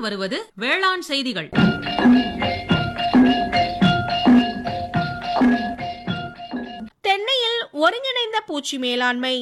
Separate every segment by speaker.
Speaker 1: வருவது வேளாண் செய்திகள்
Speaker 2: தென்னையில் ஒருங்கிணைந்த பூச்சி மேலாண்மை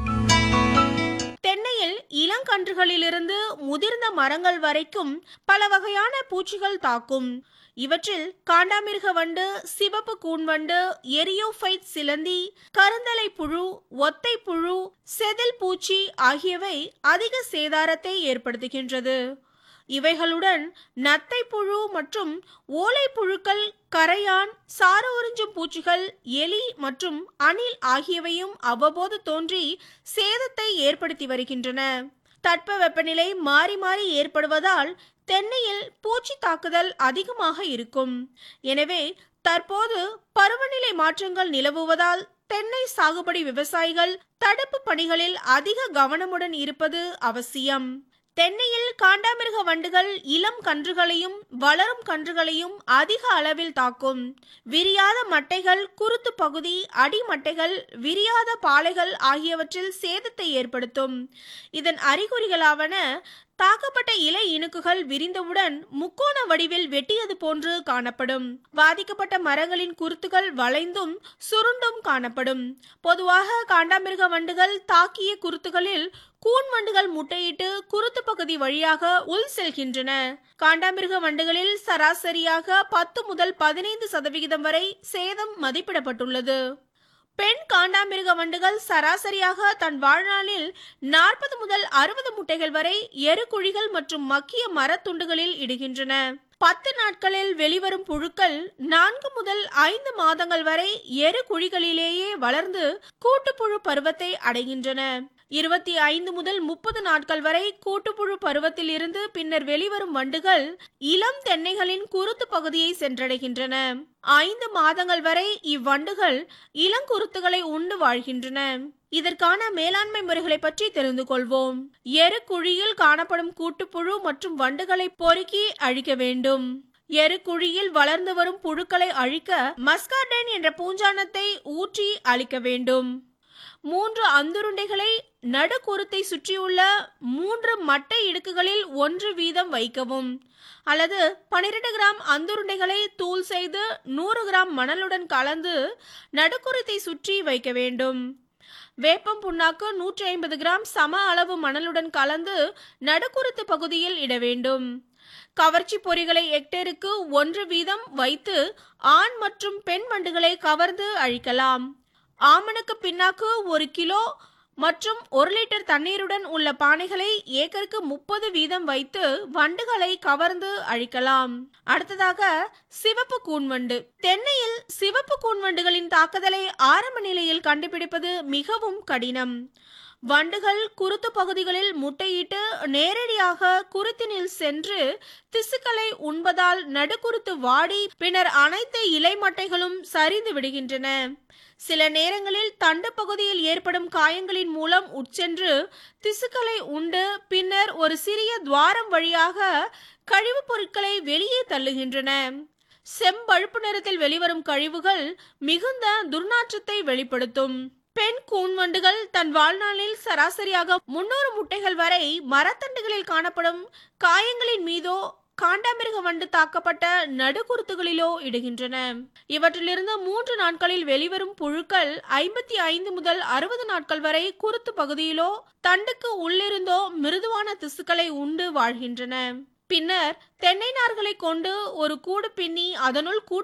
Speaker 2: தென்னையில் இளங்கன்றுகளிலிருந்து முதிர்ந்த மரங்கள் வரைக்கும் பல வகையான பூச்சிகள் தாக்கும் இவற்றில் காண்டாமிருக வண்டு சிவப்பு கூன்வண்டு எரியோஃபைட் சிலந்தி கருந்தலை புழு ஒத்தை புழு செதில் பூச்சி ஆகியவை அதிக சேதாரத்தை ஏற்படுத்துகின்றது இவைகளுடன் நத்தை புழு மற்றும் ஓலை புழுக்கள் கரையான் சாறு உறிஞ்சும் பூச்சிகள் எலி மற்றும் அணில் ஆகியவையும் அவ்வப்போது தோன்றி சேதத்தை ஏற்படுத்தி வருகின்றன தட்ப வெப்பநிலை மாறி மாறி ஏற்படுவதால் தென்னையில் பூச்சி தாக்குதல் அதிகமாக இருக்கும் எனவே தற்போது பருவநிலை மாற்றங்கள் நிலவுவதால் தென்னை சாகுபடி விவசாயிகள் தடுப்பு பணிகளில் அதிக கவனமுடன் இருப்பது அவசியம் தென்னையில் காண்டாமிருக வண்டுகள் இளம் கன்றுகளையும் வளரும் கன்றுகளையும் அதிக அளவில் தாக்கும் விரியாத மட்டைகள் குருத்து பகுதி அடிமட்டைகள் விரியாத பாலைகள் ஆகியவற்றில் சேதத்தை ஏற்படுத்தும் இதன் அறிகுறிகளாவன தாக்கப்பட்ட இலை இணுக்குகள் விரிந்தவுடன் முக்கோண வடிவில் வெட்டியது போன்று காணப்படும் பாதிக்கப்பட்ட மரங்களின் குருத்துகள் வளைந்தும் சுருண்டும் காணப்படும் பொதுவாக காண்டாமிருக வண்டுகள் தாக்கிய குருத்துகளில் கூன் வண்டுகள் முட்டையிட்டு குருத்து பகுதி வழியாக உள் செல்கின்றன காண்டாமிருக வண்டுகளில் சராசரியாக பத்து முதல் பதினைந்து சதவிகிதம் வரை சேதம் மதிப்பிடப்பட்டுள்ளது பெண் காண்டாமிருக வண்டுகள் சராசரியாக தன் வாழ்நாளில் நாற்பது முதல் அறுபது முட்டைகள் வரை எருக்குழிகள் மற்றும் மக்கிய மரத்துண்டுகளில் இடுகின்றன பத்து நாட்களில் வெளிவரும் புழுக்கள் நான்கு முதல் ஐந்து மாதங்கள் வரை எரு குழிகளிலேயே வளர்ந்து கூட்டுப்புழு பருவத்தை அடைகின்றன இருபத்தி ஐந்து முதல் முப்பது நாட்கள் வரை கூட்டுப்புழு பருவத்தில் இருந்து பின்னர் வெளிவரும் வண்டுகள் இளம் தென்னைகளின் குருத்து பகுதியை சென்றடைகின்றன ஐந்து மாதங்கள் வரை இவ்வண்டுகள் இளங்குருத்துகளை உண்டு வாழ்கின்றன இதற்கான மேலாண்மை முறைகளை பற்றி தெரிந்து கொள்வோம் எரு குழியில் காணப்படும் கூட்டுப்புழு மற்றும் வண்டுகளை பொறுக்கி அழிக்க வேண்டும் எரு குழியில் வளர்ந்து வரும் புழுக்களை அழிக்க மஸ்கார்டைன் என்ற பூஞ்சானத்தை ஊற்றி அழிக்க வேண்டும் மூன்று அந்துருண்டைகளை நடுக்குருத்தை சுற்றியுள்ள மூன்று மட்டை இடுக்குகளில் ஒன்று வீதம் வைக்கவும் அல்லது பனிரெண்டு கிராம் அந்துருண்டைகளை தூள் செய்து நூறு கிராம் மணலுடன் கலந்து நடுக்குருத்தை சுற்றி வைக்க வேண்டும் வேப்பம் புண்ணாக்கு நூற்றி ஐம்பது கிராம் சம அளவு மணலுடன் கலந்து நடுக்குருத்து பகுதியில் இட வேண்டும் கவர்ச்சி பொறிகளை ஹெக்டேருக்கு ஒன்று வீதம் வைத்து ஆண் மற்றும் பெண் வண்டுகளை கவர்ந்து அழிக்கலாம் ஆமணக்கு பின்னாக்கு ஒரு கிலோ மற்றும் ஒரு லிட்டர் தண்ணீருடன் உள்ள பானைகளை ஏக்கருக்கு முப்பது வீதம் வைத்து வண்டுகளை கவர்ந்து அழிக்கலாம் அடுத்ததாக சிவப்பு கூன்வண்டு தென்னையில் சிவப்பு கூன்வண்டுகளின் தாக்குதலை ஆரம்ப நிலையில் கண்டுபிடிப்பது மிகவும் கடினம் வண்டுகள் குருத்து பகுதிகளில் முட்டையிட்டு நேரடியாக குருத்தினில் சென்று திசுக்களை உண்பதால் நடுக்குருத்து வாடி பின்னர் அனைத்து இலை மட்டைகளும் சரிந்து விடுகின்றன சில நேரங்களில் தண்டு பகுதியில் ஏற்படும் காயங்களின் மூலம் உட்சென்று திசுக்களை உண்டு பின்னர் ஒரு சிறிய துவாரம் வழியாக கழிவுப் பொருட்களை வெளியே தள்ளுகின்றன செம்பழுப்பு நிறத்தில் வெளிவரும் கழிவுகள் மிகுந்த துர்நாற்றத்தை வெளிப்படுத்தும் பெண் கூன்வண்டுகள் தன் வாழ்நாளில் சராசரியாக முன்னூறு முட்டைகள் வரை மரத்தண்டுகளில் காணப்படும் காயங்களின் மீதோ காண்டாமிருக வண்டு தாக்கப்பட்ட நடுக்குருத்துகளிலோ இடுகின்றன இவற்றிலிருந்து மூன்று நாட்களில் வெளிவரும் புழுக்கள் ஐம்பத்தி ஐந்து முதல் அறுபது நாட்கள் வரை குருத்து பகுதியிலோ தண்டுக்கு உள்ளிருந்தோ மிருதுவான திசுக்களை உண்டு வாழ்கின்றன பின்னர் தென்னை நார்களை கொண்டு ஒரு கூடு பின்னி அதனுள் கூட்டு